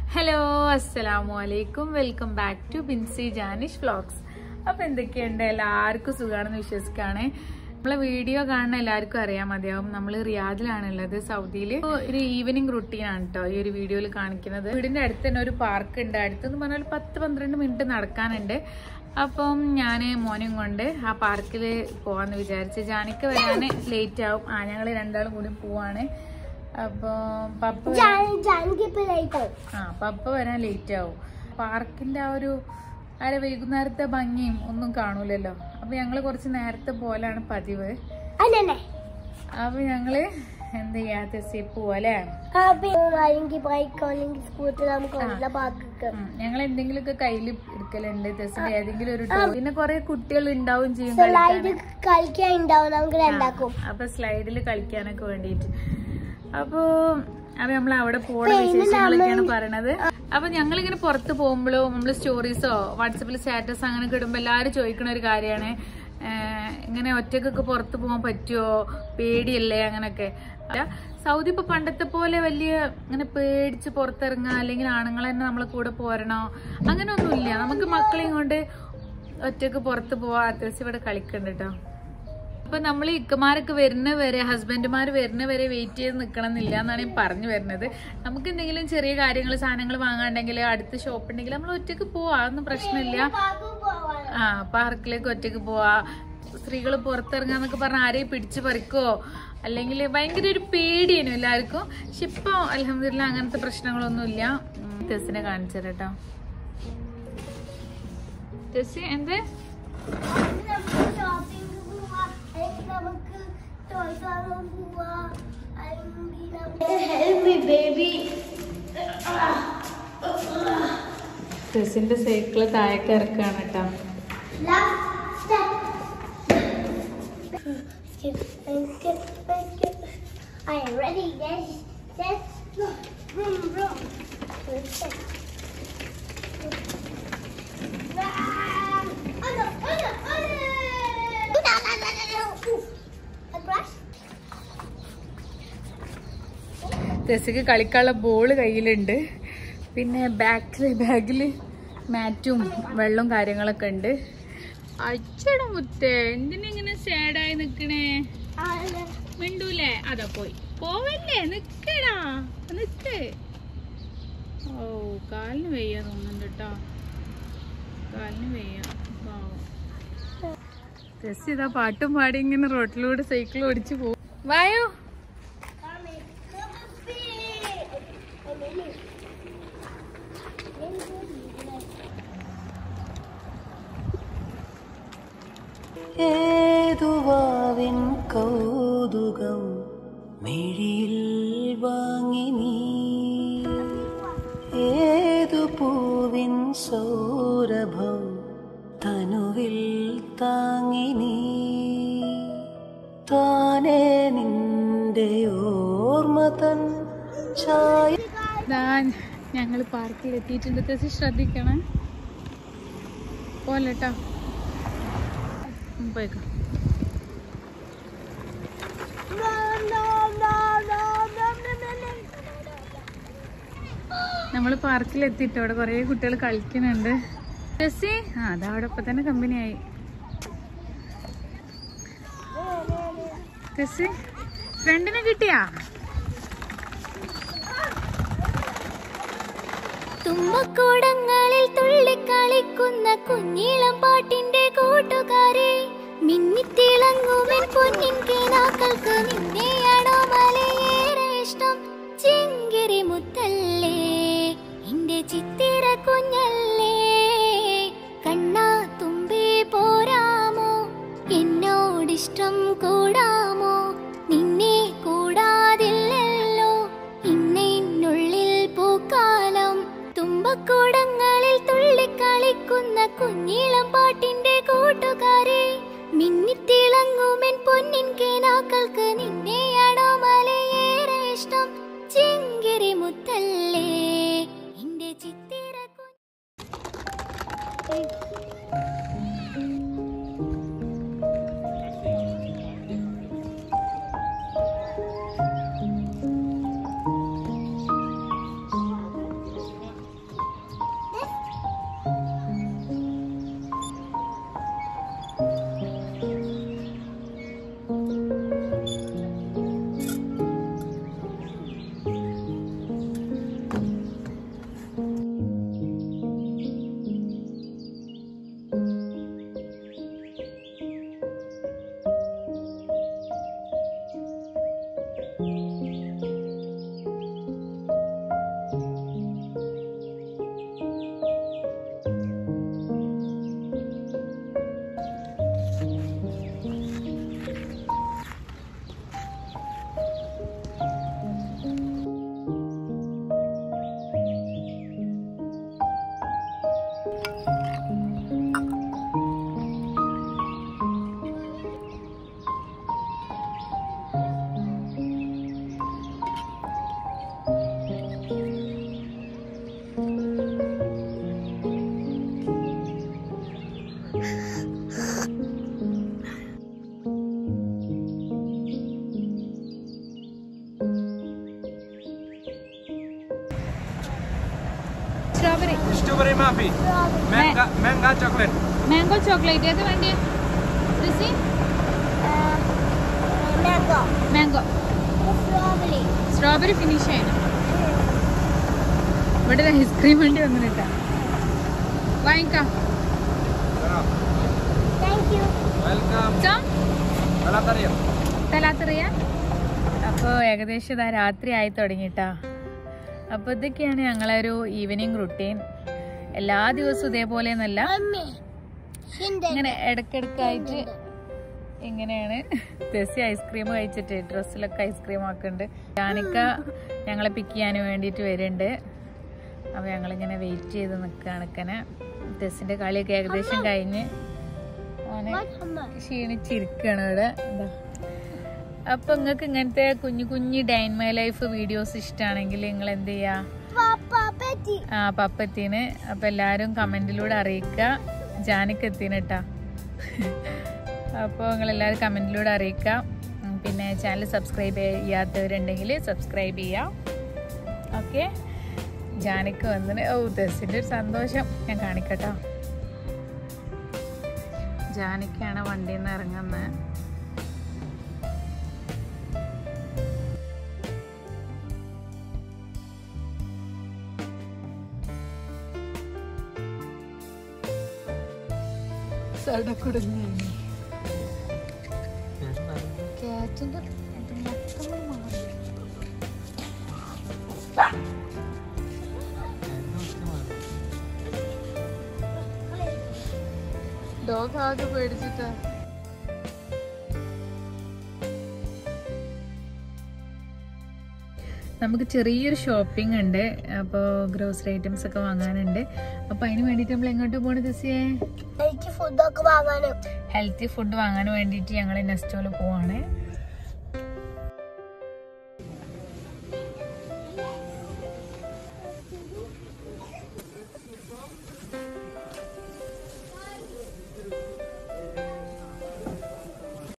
Hello അസ്സലാമു അലൈക്കും welcome back to Binsi Janish vlogs അപ്പൊ എന്തൊക്കെയുണ്ട് എല്ലാവർക്കും സുഖാണെന്ന് വിശ്വസിക്കാണ് നമ്മളെ വീഡിയോ കാണുന്ന എല്ലാവർക്കും അറിയാൻ മതിയാവും നമ്മൾ റിയാദിലാണുള്ളത് സൗദിയിൽ ഒരു ഈവനിങ് റുട്ടീനാണ് കേട്ടോ ഈ ഒരു വീഡിയോയിൽ കാണിക്കുന്നത് വീടിന്റെ അടുത്ത് തന്നെ ഒരു പാർക്ക് ഉണ്ട് അടുത്തെന്ന് പറഞ്ഞാൽ ഒരു പത്ത് പന്ത്രണ്ട് മിനിറ്റ് നടക്കാനുണ്ട് അപ്പം ഞാൻ മോനും കൊണ്ട് ആ പാർക്കിൽ പോവാന്ന് വിചാരിച്ച് ജാനിക്ക് വരാൻ ലേറ്റ് ആവും ആ ഞങ്ങൾ രണ്ടാളും കൂടി പോവാണ് അപ്പോൾ പപ്പ വരാൻ- ആ പപ്പ വരാൻ ലേറ്റ് ആവും പാർക്കിന്റെ ആ ഒരു ആ ഒരു വൈകുന്നേരത്തെ ഭംഗിയും ഒന്നും കാണൂലല്ലോ അപ്പൊ ഞങ്ങള് കുറച്ച് നേരത്തെ പോലാണ് പതിവ് അപ്പൊ ഞങ്ങള് എന്ത് ചെയ്യാ തെസ്സി പോവല്ലേ അല്ലെങ്കിൽ ബൈക്ക് അല്ലെങ്കിൽ സ്കൂട്ടർ നമുക്ക് ഉള്ള പാർക്ക് ഞങ്ങൾ എന്തെങ്കിലുമൊക്കെ കയ്യിൽ എടുക്കലുണ്ട് തെസ്സിന്റെ ഏതെങ്കിലും ഒരു ടോ പിന്നെ കൊറേ കുട്ടികൾ ഉണ്ടാവും ചെയ്യും സ്ലൈഡ് കളിക്കാന്. കളിക്കാൻ ഉണ്ടാവും നമുക്ക് രണ്ടാക്കും ആ, അപ്പൊ സ്ലൈഡിൽ കളിക്കാനൊക്കെ വേണ്ടിയിട്ട് അപ്പൊ അപ്പൊ നമ്മൾ അവിടെ പോണ വിശേഷങ്ങളൊക്കെയാണ് പറയണത് അപ്പൊ ഞങ്ങളിങ്ങനെ പുറത്ത് പോകുമ്പോഴോ നമ്മള് സ്റ്റോറീസോ വാട്സപ്പിൽ സ്റ്റാറ്റസ് അങ്ങനെ ഇടുമ്പോ എല്ലാരും ചോദിക്കണ ഒരു കാര്യമാണ് ഇങ്ങനെ ഒറ്റക്കൊക്കെ പുറത്ത് പോകാൻ പറ്റുമോ പേടിയല്ലേ അങ്ങനൊക്കെ അല്ല, സൗദി ഇപ്പൊ പണ്ടത്തെ പോലെ വലിയ ഇങ്ങനെ പേടിച്ച് പുറത്തിറങ്ങുക അല്ലെങ്കിൽ ആണുങ്ങൾ തന്നെ നമ്മളെ കൂടെ പോരണോ അങ്ങനെയൊന്നുമില്ല നമുക്ക് മക്കളെയും കൊണ്ട് ഒറ്റക്ക് പുറത്ത് പോവാ അത്യാവശ്യം ഇവിടെ കളിക്കണ്ട കേട്ടോ അപ്പൊ നമ്മൾ ഇക്കമാരൊക്കെ വരുന്ന വരെ ഹസ്ബൻഡുമാർ വരുന്ന വരെ വെയിറ്റ് ചെയ്ത് നിൽക്കണം എന്നില്ല എന്നാണ് ഞാൻ പറഞ്ഞു വരുന്നത് നമുക്ക് എന്തെങ്കിലും ചെറിയ കാര്യങ്ങൾ സാധനങ്ങൾ വാങ്ങാണ്ടെങ്കിൽ അടുത്ത ഷോപ്പ് ഉണ്ടെങ്കിൽ നമ്മൾ ഒറ്റക്ക് പോവാ അതൊന്നും പ്രശ്നമില്ല ആ പാർക്കിലേക്ക് ഒറ്റക്ക് പോവാ സ്ത്രീകൾ പുറത്തിറങ്ങാന്നൊക്കെ പറഞ്ഞ ആരെയും പിടിച്ചു പറിക്കോ അല്ലെങ്കിൽ ഭയങ്കര ഒരു പേടിയേനു എല്ലാവർക്കും പക്ഷെ ഇപ്പൊ അലഹമില്ല അങ്ങനത്തെ പ്രശ്നങ്ങളൊന്നുമില്ല ഉം, ടെസ്സിനെ കാണിച്ചു കേട്ടോ ടെസ്സി എന്തേ ഷോപ്പിംഗ് പോവാ അല്ലെങ്കിൽ നമുക്ക് ടോയ്സ് വാങ്ങാൻ പോവാ അല്ലെങ്കിൽ ബേബി ടെസ്സിന്റെ സൈക്കിള് താഴേക്ക് ഇറക്കാണ് കേട്ടോ Last step. Skip and skip and skip. I am ready. Yes, yes. Vroom, vroom. Let's go. Ah, oh no, oh no, oh no. No, no, no, no, no. Ooh. A brush? ടെസ്സിക്ക് കളിക്കാനുള്ള ball കയ്യിലുണ്ട് പിന്നെ ബാക്കിൽ ബാഗിൽ മാറ്റും വെള്ളവും കാര്യങ്ങളൊക്കെ ഉണ്ട് അച്ചട മുത്തേ എന്തിനിങ്ങനെ സാഡായി നിക്കണേ Ah, മിണ്ടൂലേ അതാ പോയി പോവല്ലേ നിക്കടാ നിക്ക് ഓ കാലിന് വയ്യ തോന്നുന്നുണ്ട് കേട്ടോ കാലിന് വയ്യ പാവം. ടെസ്സി ഇതാ പാട്ടും പാടി ഇങ്ങനെ റോട്ടിലൂടെ സൈക്കിൾ ഓടിച്ചു പോകും വായോ Come in. Come and speak. Oh, Lily. ഏതുവാവിൻ കൗതുകം മിഴിയിൽ വാങ്ങി നീ ഏതു പൂവിൻ സൗരഭം തനുവിൽ താങ്ങി നീ താനേ നിന്റെ ഓർമ്മ തൻ ചായ ഞങ്ങൾ പാർക്കിൽ എത്തിയിട്ടുണ്ട് തെസി ശ്രദ്ധിക്കണേ പോലെട്ടോ പോയിക്കോ No, no, no, no, no, no, no, no. നമ്മൾ പാർക്കിൽ എത്തിയിട്ട് അവിടെ കുറേ കുട്ടികൾ കളിക്കുന്നുണ്ട് ജെസ്സി ആ അതാ അവിടെ ഇപ്പൊ തന്നെ കമ്പനിയായി ജെസ്സി ഫ്രണ്ടിനെ കിട്ടിയാ തുമ്പക്കൂടങ്ങളിൽ തുള്ളിക്കളിക്കുന്ന കുഞ്ഞിളം പാട്ടിന്റെ കൂട്ടുകാരെ മിന്നിത്തിളങ്ങുമെൻ പൊന്നിൻ കിനാക്കൾക്ക് നിന്നെയാണോ മലയേറെ ഇഷ്ടം ചിങ്കിരി മുത്തല്ലേ എന്റെ ചിത്തിര കുഞ്ഞല്ലേ കണ്ണാ തുമ്പി പോരാമോ എന്നോടിഷ്ടം കൂടാമോ നിന്നെ കൂടാതില്ലല്ലോ ഇന്നെന്നുള്ളിൽ പൂക്കാലം തുമ്പക്കൂടങ്ങളിൽ തുള്ളിക്കളിക്കുന്ന കുഞ്ഞിളം പാട്ടിന്റെ കൂട്ടുകാരെ മിന്നിത്തിളങ്ങുമെൻ പൊന്നിൻ strawberry muffin. Manga, manga chocolate. Mango chocolate ഏത് വേണ്ടിയ mango. Mango Strawberry. Strawberry finish ചെയ്യണം ഇവിടെ ഒരു ഐസ്ക്രീം വേണ്ടി വന്നിട്ടാ വാങ്ങിക്കാം Thank you. Welcome. Come Velatarian. തലാത്തറിയ അപ്പോൾ ഏകദേശം ഇതാ രാത്രി ആയി തുടങ്ങിട്ടാ അപ്പോൾ ഇതൊക്കെയാണ് ഞങ്ങളൊരു ഈവനിങ് റുട്ടീൻ എല്ലാ ദിവസവും ഇതേപോലെ എന്നല്ല Mommy. Shindig. ഇങ്ങനെ ഇടയ്ക്കിടയ്ക്കായിട്ട് ഇങ്ങനെയാണ് തെസി ഐസ്ക്രീം കഴിച്ചിട്ട് ഡ്രസ്സിലൊക്കെ ഐസ്ക്രീം ആക്കുന്നുണ്ട് ജാനിക്ക ഞങ്ങളെ പിക്ക് ചെയ്യാൻ വേണ്ടിയിട്ട് വരുന്നുണ്ട് അപ്പോൾ ഞങ്ങളിങ്ങനെ വെയിറ്റ് ചെയ്ത് നിൽക്കുകയാണ് ഇക്കനെ തെസിൻ്റെ കളിയൊക്കെ ഏകദേശം കഴിഞ്ഞ് ഓനെ What, Mama? ക്ഷീണിച്ചിരിക്കുകയാണ് ഇവിടെ എന്താ അപ്പൊ നിങ്ങൾക്ക് ഇങ്ങനത്തെ കുഞ്ഞു കുഞ്ഞു ഡൈൻ മൈ ലൈഫ് വീഡിയോസ് ഇഷ്ടമാണെങ്കിൽ നിങ്ങൾ എന്ത് ചെയ്യാ Papa Betty. ആ പപ്പത്തിന് അപ്പൊ എല്ലാരും കമന്റിലൂടെ അറിയിക്കുക ജാനിക്ക് എത്തിന് കേട്ടാ അപ്പോൾ നിങ്ങൾ എല്ലാവരും കമന്റിലൂടെ അറിയിക്കുക ഉം, പിന്നെ ചാനൽ സബ്സ്ക്രൈബ് ചെയ്യാത്തവരുണ്ടെങ്കിൽ സബ്സ്ക്രൈബ് ചെയ്യാം ഓക്കെ ജാനിക്ക് വന്നിന് ഓ ദസിൻ്റെ ഒരു സന്തോഷം ഞാൻ കാണിക്കട്ടോ ജാനിക്കാണ് വണ്ടിയിൽ നിന്ന് ഇറങ്ങുന്നത് സടക്കുടുങ്ങി കാറ്റിന്റെ ഇത് മൊത്തം മാറി ഡോഗ് ആകെ പേടിച്ചിട്ടാ നമുക്ക് ചെറിയൊരു ഷോപ്പിംഗ് ഉണ്ട് അപ്പോൾ ഗ്രോസറി ഐറ്റംസ് ഒക്കെ വാങ്ങാനുണ്ട് അപ്പോൾ അതിന് വേണ്ടിയിട്ട് നമ്മൾ എങ്ങോട്ട് പോകണം ജസിയെ എനിക്ക് ഫുഡൊക്കെ വാങ്ങാനും ഹെൽത്തി ഫുഡ് വാങ്ങാൻ വേണ്ടിയിട്ട് ഞങ്ങൾ നെസ്റ്റോയിൽ പോവാണ്